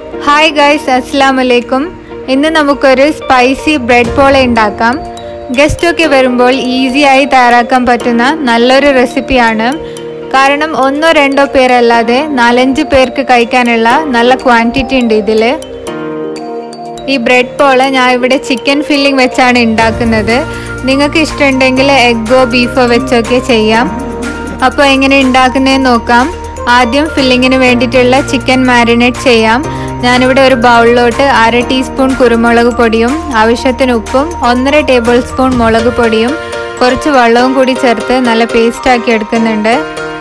hi guys അസ്സാം വലൈക്കും ഇന്ന് നമുക്കൊരു സ്പൈസി ബ്രെഡ് പോള ഉണ്ടാക്കാം ഗസ്റ്റ് ഒക്കെ വരുമ്പോൾ ഈസിയായി തയ്യാറാക്കാൻ പറ്റുന്ന നല്ലൊരു റെസിപ്പിയാണ് കാരണം ഒന്നോ രണ്ടോ പേരല്ലാതെ നാലഞ്ച് പേർക്ക് കഴിക്കാനുള്ള നല്ല ക്വാണ്ടിറ്റി ഉണ്ട് ഇതിൽ ഈ ബ്രെഡ് പോള ഞാൻ ഇവിടെ ചിക്കൻ ഫില്ലിംഗ് വെച്ചാണ് ഉണ്ടാക്കുന്നത് നിങ്ങൾക്ക് ഇഷ്ടമുണ്ടെങ്കിൽ എഗ്ഗോ ബീഫോ വെച്ചൊക്കെ ചെയ്യാം അപ്പോൾ എങ്ങനെ ഉണ്ടാക്കുന്നതെന്ന് നോക്കാം ആദ്യം ഫില്ലിങ്ങിന് വേണ്ടിയിട്ടുള്ള ചിക്കൻ മാരിനേറ്റ് ചെയ്യാം ഞാനിവിടെ ഒരു ബൗളിലോട്ട് അര ടീസ്പൂൺ കുരുമുളക് പൊടിയും ആവശ്യത്തിന് ഉപ്പും ഒന്നര ടേബിൾ സ്പൂൺ മുളക് പൊടിയും കുറച്ച് വെള്ളവും കൂടി ചേർത്ത് നല്ല പേസ്റ്റ് ആക്കി എടുക്കുന്നുണ്ട്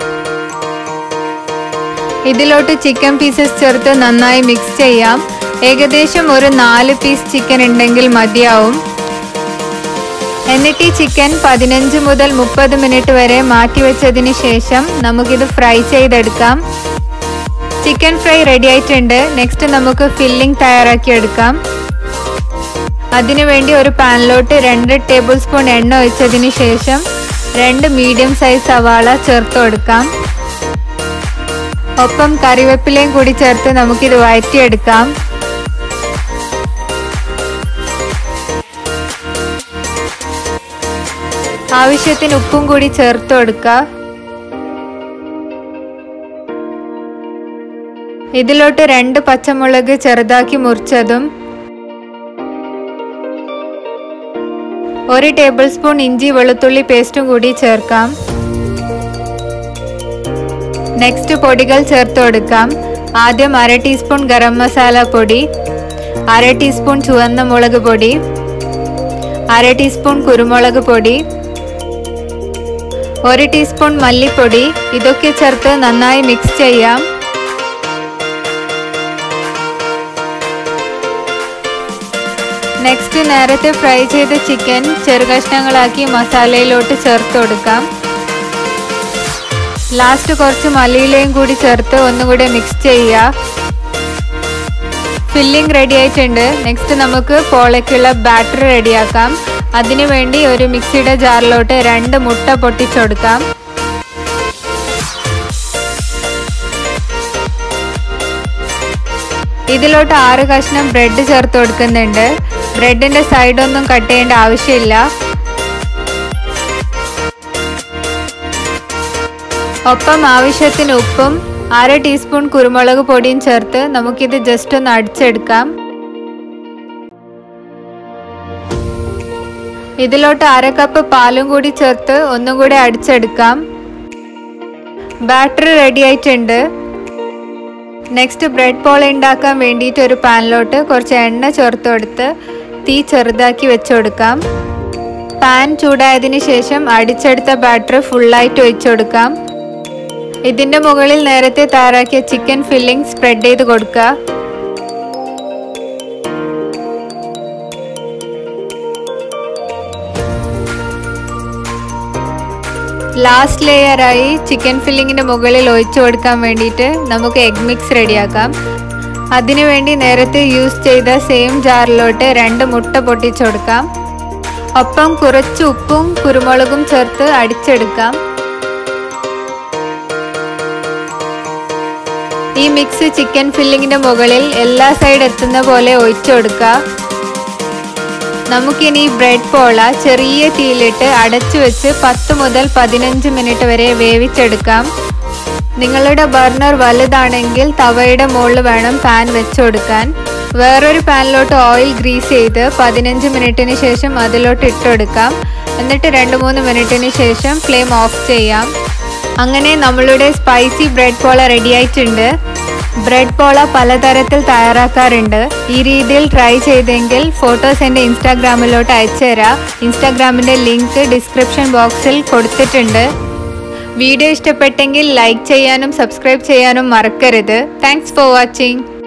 ഇതിലോട്ട് ചിക്കൻ പീസസ് ചേർത്ത് നന്നായി മിക്സ് ചെയ്യാം ഏകദേശം ഒരു നാല് പീസ് ചിക്കൻ ഉണ്ടെങ്കിൽ മതിയാവും എന്നിട്ട് ഈ ചിക്കൻ പതിനഞ്ച് മുതൽ മുപ്പത് മിനിറ്റ് വരെ മാറ്റി വെച്ചതിന് ശേഷം നമുക്കിത് ഫ്രൈ ചെയ്തെടുക്കാം ചിക്കൻ ഫ്രൈ റെഡി ആയിട്ടുണ്ട് നെക്സ്റ്റ് നമുക്ക് ഫില്ലിംഗ് തയ്യാറാക്കി എടുക്കാം അതിനുവേണ്ടി ഒരു പാനിലോട്ട് രണ്ട് ടേബിൾ സ്പൂൺ എണ്ണ ഒഴിച്ചതിന് ശേഷം രണ്ട് മീഡിയം സൈസ് സവാള ചേർത്ത് കൊടുക്കാം ഒപ്പം കറിവേപ്പിലയും കൂടി ചേർത്ത് നമുക്കിത് വഴറ്റിയെടുക്കാം ആവശ്യത്തിന് ഉപ്പും കൂടി ചേർത്ത് കൊടുക്കുക ഇതിലോട്ട് രണ്ട് പച്ചമുളക് ചെറുതാക്കി മുറിച്ചതും ഒരു ടേബിൾ സ്പൂൺ ഇഞ്ചി വെളുത്തുള്ളി പേസ്റ്റും കൂടി ചേർക്കാം നെക്സ്റ്റ് പൊടികൾ ചേർത്ത് കൊടുക്കാം ആദ്യം അര ടീസ്പൂൺ ഗരം മസാല പൊടി അര ടീസ്പൂൺ ചുവന്ന മുളക് പൊടി അര ടീസ്പൂൺ കുരുമുളക് പൊടി ഒരു ടീസ്പൂൺ മല്ലിപ്പൊടി ഇതൊക്കെ ചേർത്ത് നന്നായി മിക്സ് ചെയ്യാം നെക്സ്റ്റ് നേരത്തെ ഫ്രൈ ചെയ്ത ചിക്കൻ ചെറുകഷ്ണങ്ങളാക്കി മസാലയിലോട്ട് ചേർത്ത് കൊടുക്കാം ലാസ്റ്റ് കുറച്ച് മല്ലിയിലയും കൂടി ചേർത്ത് ഒന്നുകൂടെ മിക്സ് ചെയ്യുക ഫില്ലിംഗ് റെഡി ആയിട്ടുണ്ട് നെക്സ്റ്റ് നമുക്ക് പോളയ്ക്കുള്ള ബാറ്റർ റെഡിയാക്കാം അതിനുവേണ്ടി ഒരു മിക്സിയുടെ ജാറിലോട്ട് രണ്ട് മുട്ട പൊട്ടിച്ചെടുക്കാം ഇതിലോട്ട് ആറ് കഷ്ണം ബ്രെഡ് ചേർത്ത് കൊടുക്കുന്നുണ്ട് ബ്രെഡിന്റെ സൈഡൊന്നും കട്ട് ചെയ്യേണ്ട ആവശ്യമില്ല ഒപ്പം ആവശ്യത്തിന് ഉപ്പും അര ടീസ്പൂൺ കുരുമുളക് പൊടിയും ചേർത്ത് നമുക്കിത് ജസ്റ്റ് ഒന്ന് അടിച്ചെടുക്കാം ഇതിലോട്ട് അര കപ്പ് പാലും കൂടി ചേർത്ത് ഒന്നും കൂടി അടിച്ചെടുക്കാം ബാറ്റർ റെഡി ആയിട്ടുണ്ട് നെക്സ്റ്റ് ബ്രെഡ് പോള ഉണ്ടാക്കാൻ വേണ്ടിയിട്ട് ഒരു പാനിലോട്ട് കുറച്ച് എണ്ണ ചേർത്ത് കൊടുത്ത് തീ ചെറുതാക്കി വെച്ചു കൊടുക്കാം പാൻ ചൂടായതിന് ശേഷം അടിച്ചെടുത്ത ബാറ്റർ ഫുള്ളായിട്ട് ഒഴിച്ചു കൊടുക്കാം ഇതിന്റെ മുകളിൽ നേരത്തെ തയ്യാറാക്കിയ ചിക്കൻ ഫില്ലിംഗ് സ്പ്രെഡ് ചെയ്ത് കൊടുക്കുക ലാസ്റ്റ് ലെയറായി ചിക്കൻ ഫില്ലിങ്ങിന്റെ മുകളിൽ ഒഴിച്ചു കൊടുക്കാൻ വേണ്ടിയിട്ട് നമുക്ക് എഗ് മിക്സ് റെഡിയാക്കാം അതിനുവേണ്ടി നേരത്തെ യൂസ് ചെയ്ത സെയിം ജാറിലോട്ട് രണ്ട് മുട്ട പൊട്ടിച്ചു കൊടുക്കാം ഒപ്പം കുറച്ച് ഉപ്പും കുരുമുളകും ചേർത്ത് അടിച്ചെടുക്കാം ഈ മിക്സ് ചിക്കൻ ഫില്ലിങ്ങിന്റെ മുകളിൽ എല്ലാ സൈഡ് എത്തുന്ന പോലെ ഒഴിച്ചു കൊടുക്കുക നമുക്കിനി ബ്രെഡ് പോള ചെറിയ തീയിലിട്ട് അടച്ചു വെച്ച് പത്ത് മുതൽ പതിനഞ്ച് മിനിറ്റ് വരെ വേവിച്ചെടുക്കാം നിങ്ങളുടെ ബർണർ വലുതാണെങ്കിൽ തവയുടെ മുകളിൽ വേണം പാൻ വെച്ചു കൊടുക്കാൻ വേറൊരു പാനിലോട്ട് ഓയിൽ ഗ്രീസ് ചെയ്ത് പതിനഞ്ച് മിനിറ്റിന് ശേഷം അതിലോട്ട് ഇട്ടെടുക്കാം എന്നിട്ട് രണ്ട് മൂന്ന് മിനിറ്റിന് ശേഷം ഫ്ലെയിം ഓഫ് ചെയ്യാം അങ്ങനെ നമ്മളുടെ സ്പൈസി ബ്രെഡ് പോള റെഡി ആയിട്ടുണ്ട് ബ്രെഡ് പോള പലതരത്തിൽ തയ്യാറാക്കാറുണ്ട് ഈ രീതിയിൽ ട്രൈ ചെയ്തെങ്കിൽ ഫോട്ടോസ് എൻ്റെ ഇൻസ്റ്റാഗ്രാമിലോട്ട് അയച്ചുതരാം ഇൻസ്റ്റാഗ്രാമിൻ്റെ ലിങ്ക് ഡിസ്ക്രിപ്ഷൻ ബോക്സിൽ കൊടുത്തിട്ടുണ്ട് വീഡിയോ ഇഷ്ടപ്പെട്ടെങ്കിൽ ലൈക്ക് ചെയ്യാനും സബ്സ്ക്രൈബ് ചെയ്യാനും മറക്കരുത് താങ്ക്സ് ഫോർ വാച്ചിങ്